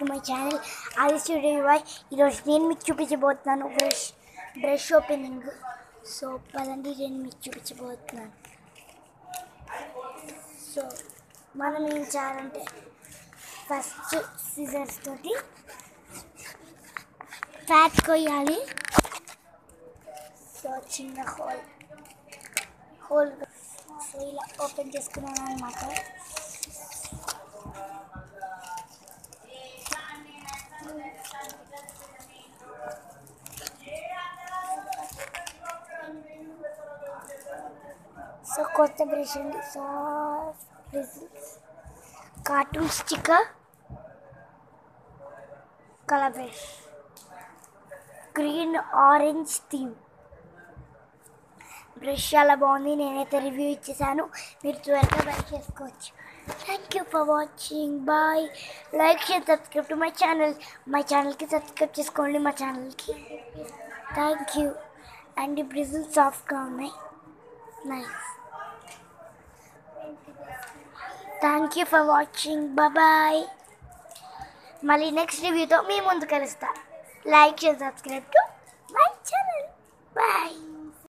to my channel Aadi studio boy ఈరోజు నేను మీకు చూపించబోతున్నాను బ్రష్ బ్రష్ ఓపెనింగ్ సో పదండి నేను మీకు చూపించబోతున్నాను సో మనం ఏం చేయాలంటే ఫస్ట్ సిజర్స్ తోటి ఫ్యాట్ కొయ్యాలి సో చిన్న హోల్ హోల్ సో ఇలా ఓపెన్ చేసుకున్నాను అనమాట సో కొత్త బ్రష్ అండి soft bristles cartoon sticker colour brush green orange theme brush చాలా బాగుంది నేనైతే రివ్యూ ఇచ్చేసాను మీరు త్వరగా బై చేసుకోవచ్చు thank you for watching bye like share subscribe to my channel my ఛానల్కి సబ్స్క్రైబ్ చేసుకోండి మా ఛానల్కి థ్యాంక్ యూ అండ్ ఈ బ్రిజిల్ సాఫ్ట్గా ఉన్నాయి nice thank you for watching bye మళ్ళీ నెక్స్ట్ రివ్యూతో మీ ముందు కలుస్తా like share subscribe to my channel bye